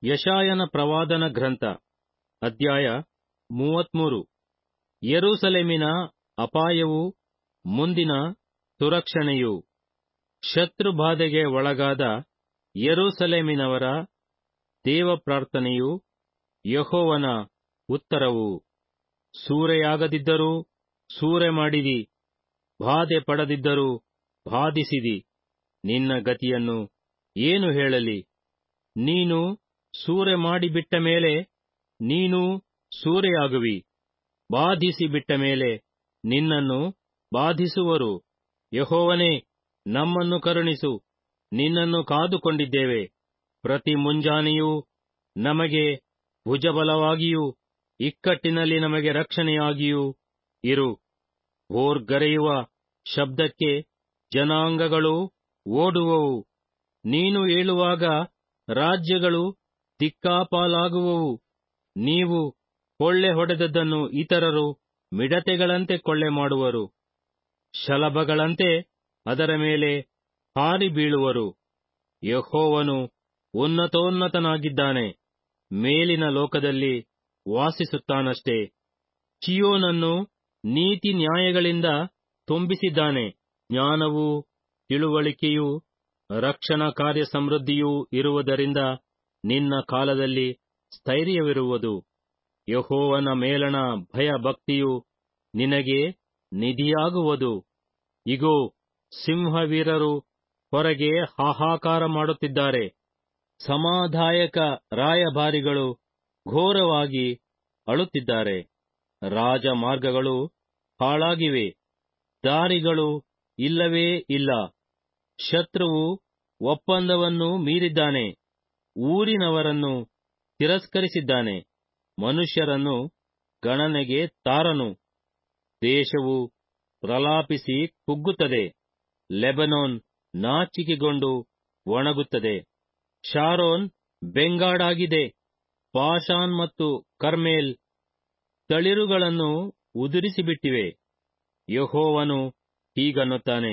ಯಶಾಯನ ಪ್ರವಾದನ ಗ್ರಂಥ ಅಧ್ಯಾಯ ಮೂವತ್ಮೂರು ಯೆರೂಸಲೇಮಿನ ಅಪಾಯವು ಮುಂದಿನ ಸುರಕ್ಷಣೆಯು ಶತ್ರುಬಾಧೆಗೆ ಒಳಗಾದ ಯೆರೂಸಲೇಮಿನವರ ದೇವಪ್ರಾರ್ಥನೆಯು ಯೆಹೋವನ ಉತ್ತರವು ಸೂರೆಯಾಗದಿದ್ದರೂ ಸೂರೆ ಮಾಡಿದಿ ಬಾಧೆ ಪಡದಿದ್ದರೂ ಬಾಧಿಸಿದಿ ನಿನ್ನ ಗತಿಯನ್ನು ಏನು ಹೇಳಲಿ ನೀನು ಸೂರೆ ಮಾಡಿಬಿಟ್ಟ ಮೇಲೆ ನೀನೂ ಸೂರೆಯಾಗುವಿ ಬಾಧಿಸಿ ಬಿಟ್ಟ ಮೇಲೆ ನಿನ್ನನ್ನು ಬಾಧಿಸುವರು ಯೆಹೋವನೇ ನಮ್ಮನ್ನು ಕರುಣಿಸು ನಿನ್ನನ್ನು ಕಾದುಕೊಂಡಿದ್ದೇವೆ ಪ್ರತಿ ಮುಂಜಾನೆಯೂ ನಮಗೆ ಭುಜಬಲವಾಗಿಯೂ ಇಕ್ಕಟ್ಟಿನಲ್ಲಿ ನಮಗೆ ರಕ್ಷಣೆಯಾಗಿಯೂ ಇರು ಭೋರ್ಗರೆಯುವ ಶಬ್ದಕ್ಕೆ ಜನಾಂಗಗಳು ಓಡುವವು ನೀನು ಏಳುವಾಗ ರಾಜ್ಯಗಳು ದಿಕ್ಕಾಪಾಲಾಗುವವು ನೀವು ಕೊಳ್ಳೆ ಹೊಡೆದದ್ದನ್ನು ಇತರರು ಮಿಡತೆಗಳಂತೆ ಕೊಳ್ಳೆ ಮಾಡುವರು ಶಲಭಗಳಂತೆ ಅದರ ಮೇಲೆ ಹಾರಿ ಬೀಳುವರು ಯೆಹೋವನು ಉನ್ನತೋನ್ನತನಾಗಿದ್ದಾನೆ ಮೇಲಿನ ಲೋಕದಲ್ಲಿ ವಾಸಿಸುತ್ತಾನಷ್ಟೇ ಚಿಯೋನನ್ನು ನೀತಿ ನ್ಯಾಯಗಳಿಂದ ತುಂಬಿಸಿದ್ದಾನೆ ಜ್ಞಾನವೂ ತಿಳುವಳಿಕೆಯೂ ರಕ್ಷಣಾ ಕಾರ್ಯ ಸಮೃದ್ಧಿಯೂ ಇರುವುದರಿಂದ ನಿನ್ನ ಕಾಲದಲ್ಲಿ ಸ್ಥೈರ್ಯವಿರುವುದು ಯಹೋವನ ಮೇಲಣ ಭಯ ಭಕ್ತಿಯು ನಿನಗೆ ನಿಧಿಯಾಗುವುದು ಇಗೋ ಸಿಂಹವೀರರು ಹೊರಗೆ ಹಾಹಾಕಾರ ಮಾಡುತ್ತಿದ್ದಾರೆ ಸಮಾಧಾಯಕ ರಾಯಭಾರಿಗಳು ಘೋರವಾಗಿ ಅಳುತ್ತಿದ್ದಾರೆ ರಾಜಮಾರ್ಗಗಳು ಹಾಳಾಗಿವೆ ದಾರಿಗಳು ಇಲ್ಲವೇ ಇಲ್ಲ ಶತ್ರುವು ಒಪ್ಪಂದವನ್ನು ಮೀರಿದ್ದಾನೆ ಊರಿನವರನ್ನು ತಿರಸ್ಕರಿಸಿದ್ದಾನೆ ಮನುಷ್ಯರನ್ನು ಗಣನೆಗೆ ತಾರನು ದೇಶವು ಪ್ರಲಾಪಿಸಿ ಕುಗ್ಗುತ್ತದೆ ಲೆಬನೋನ್ ನಾಚಿಕೆಗೊಂಡು ಒಣಗುತ್ತದೆ ಶಾರೋನ್ ಬೆಂಗಾಡಾಗಿದೆ ಪಾಷಾನ್ ಮತ್ತು ಕರ್ಮೇಲ್ ತಳಿರುಗಳನ್ನು ಉದುರಿಸಿಬಿಟ್ಟಿವೆ ಯಹೋವನು ಹೀಗನ್ನುತ್ತಾನೆ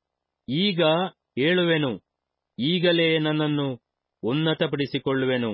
ಈಗ ಏಳುವೆನು ಈಗಲೇ ನನ್ನನ್ನು ಉನ್ನತಪಡಿಸಿಕೊಳ್ಳುವೆನು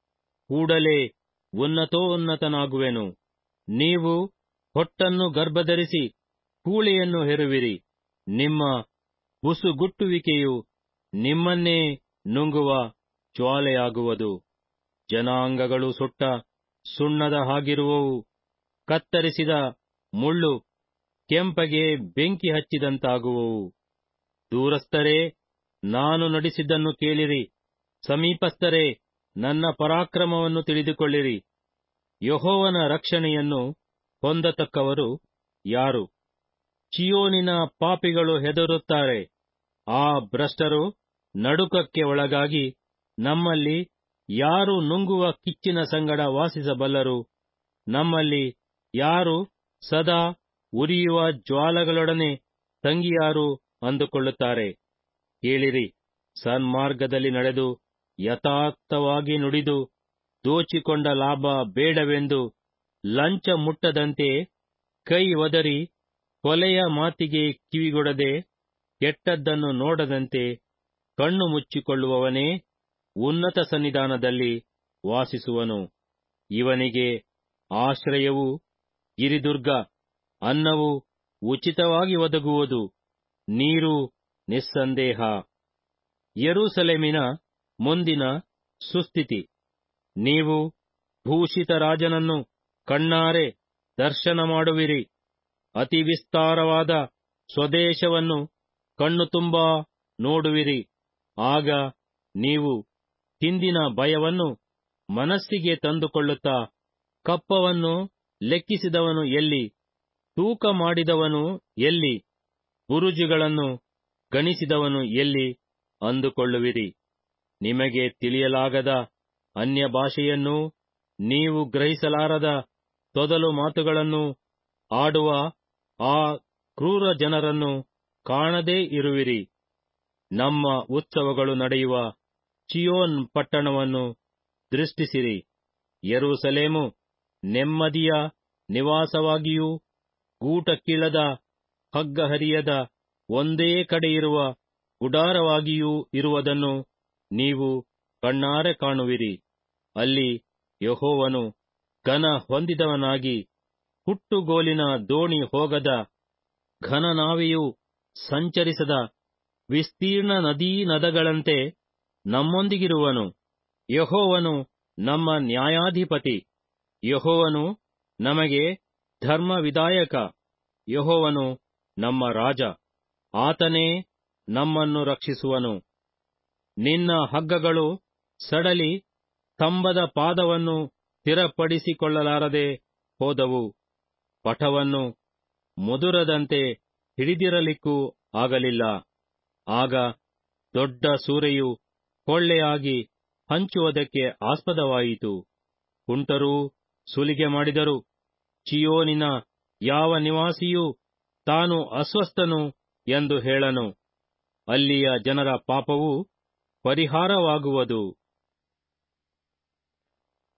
ಕೂಡಲೇ ಉನ್ನತೋನ್ನತನಾಗುವೆನು ನೀವು ಹೊಟ್ಟನ್ನು ಗರ್ಭಧರಿಸಿ ಕೂಳೆಯನ್ನು ಹೆರುವಿರಿ ನಿಮ್ಮ ಬುಸುಗುಟ್ಟುವಿಕೆಯು ನಿಮ್ಮನ್ನೇ ನುಂಗುವ ಜ್ವಾಲೆಯಾಗುವುದು ಜನಾಂಗಗಳು ಸುಟ್ಟ ಸುಣ್ಣದ ಹಾಗಿರುವವು ಕತ್ತರಿಸಿದ ಮುಳ್ಳು ಕೆಂಪಗೆ ಬೆಂಕಿ ಹಚ್ಚಿದಂತಾಗುವವು ದೂರಸ್ಥರೇ ನಾನು ನಡೆಸಿದ್ದನ್ನು ಕೇಳಿರಿ ಸಮೀಪಸ್ಥರೇ ನನ್ನ ಪರಾಕ್ರಮವನ್ನು ತಿಳಿದುಕೊಳ್ಳಿರಿ ಯಹೋವನ ರಕ್ಷಣೆಯನ್ನು ಹೊಂದತಕ್ಕವರು ಯಾರು ಚಿಯೋನಿನ ಪಾಪಿಗಳು ಹೆದರುತ್ತಾರೆ ಆ ಭ್ರಷ್ಟರು ನಡುಕಕ್ಕೆ ಒಳಗಾಗಿ ನಮ್ಮಲ್ಲಿ ಯಾರು ನುಂಗುವ ಕಿಚ್ಚಿನ ಸಂಗಡ ವಾಸಿಸಬಲ್ಲರು ನಮ್ಮಲ್ಲಿ ಯಾರು ಸದಾ ಉರಿಯುವ ಜ್ವಾಲಗಳೊಡನೆ ತಂಗಿಯಾರು ಅಂದುಕೊಳ್ಳುತ್ತಾರೆ ಕೇಳಿರಿ ಸನ್ಮಾರ್ಗದಲ್ಲಿ ನಡೆದು ಯಥಾರ್ಥವಾಗಿ ನುಡಿದು ದೋಚಿಕೊಂಡ ಲಾಭ ಬೇಡವೆಂದು ಲಂಚ ಮುಟ್ಟದಂತೆ ಕೈ ಒದರಿ ಕೊಲೆಯ ಮಾತಿಗೆ ಕಿವಿಗೊಡದೆ ಕೆಟ್ಟದ್ದನ್ನು ನೋಡದಂತೆ ಕಣ್ಣು ಮುಚ್ಚಿಕೊಳ್ಳುವವನೇ ಉನ್ನತ ಸನ್ನಿಧಾನದಲ್ಲಿ ವಾಸಿಸುವನು ಇವನಿಗೆ ಆಶ್ರಯವು ಗಿರಿದುರ್ಗ ಅನ್ನವು ಉಚಿತವಾಗಿ ಒದಗುವುದು ನೀರು ನಿಸ್ಸಂದೇಹ ಯೆರೂಸಲೇಮಿನ ಮುಂದಿನ ಸುಸ್ಥಿತಿ ನೀವು ಭೂಷಿತ ರಾಜನನ್ನು ಕಣ್ಣಾರೆ ದರ್ಶನ ಮಾಡುವಿರಿ ಅತಿ ವಿಸ್ತಾರವಾದ ಸ್ವದೇಶವನ್ನು ಕಣ್ಣು ತುಂಬಾ ನೋಡುವಿರಿ ಆಗ ನೀವು ಹಿಂದಿನ ಭಯವನ್ನು ಮನಸ್ಸಿಗೆ ತಂದುಕೊಳ್ಳುತ್ತಾ ಕಪ್ಪವನ್ನು ಲೆಕ್ಕಿಸಿದವನು ಎಲ್ಲಿ ತೂಕ ಮಾಡಿದವನು ಎಲ್ಲಿ ಬುರುಜುಗಳನ್ನು ಗಣಿಸಿದವನು ಎಲ್ಲಿ ಅಂದುಕೊಳ್ಳುವಿರಿ ನಿಮಗೆ ತಿಳಿಯಲಾಗದ ಅನ್ಯ ಭಾಷೆಯನ್ನೂ ನೀವು ಗ್ರಹಿಸಲಾರದ ತೊದಲು ಮಾತುಗಳನ್ನು ಆಡುವ ಆ ಕ್ರೂರ ಜನರನ್ನು ಕಾಣದೇ ಇರುವಿರಿ ನಮ್ಮ ಉತ್ಸವಗಳು ನಡೆಯುವ ಚಿಯೋನ್ ಪಟ್ಟಣವನ್ನು ದೃಷ್ಟಿಸಿರಿ ಯೆರೂಸಲೇಮು ನೆಮ್ಮದಿಯ ನಿವಾಸವಾಗಿಯೂ ಗೂಟ ಕೀಳದ ಹಗ್ಗ ಹರಿಯದ ಒಂದೇ ಕಡೆಯಿರುವ ಗುಡಾರವಾಗಿಯೂ ಇರುವುದನ್ನು ನೀವು ಕಣ್ಣಾರೆ ಕಾಣುವಿರಿ ಅಲ್ಲಿ ಯಹೋವನು ಘನ ಹೊಂದಿದವನಾಗಿ ಹುಟ್ಟುಗೋಲಿನ ದೋಣಿ ಹೋಗದ ಘನನಾವೆಯು ಸಂಚರಿಸದ ವಿಸ್ತೀರ್ಣ ನದೀ ನದಗಳಂತೆ ನಮ್ಮೊಂದಿಗಿರುವನು ಯಹೋವನು ನಮ್ಮ ನ್ಯಾಯಾಧಿಪತಿ ಯಹೋವನು ನಮಗೆ ಧರ್ಮವಿದಾಯಕ ಯಹೋವನು ನಮ್ಮ ರಾಜ ಆತನೇ ನಮ್ಮನ್ನು ರಕ್ಷಿಸುವನು ನಿನ್ನ ಹಗ್ಗಗಳು ಸಡಲಿ ಸ್ತಂಭದ ಪಾದವನ್ನು ಸ್ಥಿರಪಡಿಸಿಕೊಳ್ಳಲಾರದೆ ಹೋದವು ಪಟವನ್ನು ಮುದುರದಂತೆ ಹಿಡಿದಿರಲಿಕ್ಕೂ ಆಗಲಿಲ್ಲ ಆಗ ದೊಡ್ಡ ಸೂರೆಯು ಕೊಳ್ಳೆಯಾಗಿ ಹಂಚುವುದಕ್ಕೆ ಆಸ್ಪದವಾಯಿತು ಕುಂಟರೂ ಸುಲಿಗೆ ಮಾಡಿದರು ಚಿಯೋನಿನ ಯಾವ ನಿವಾಸಿಯೂ ತಾನು ಅಸ್ವಸ್ಥನು ಎಂದು ಹೇಳನು ಅಲ್ಲಿಯ ಜನರ ಪಾಪವು ಪರಿಹಾರವಾಗುವುದು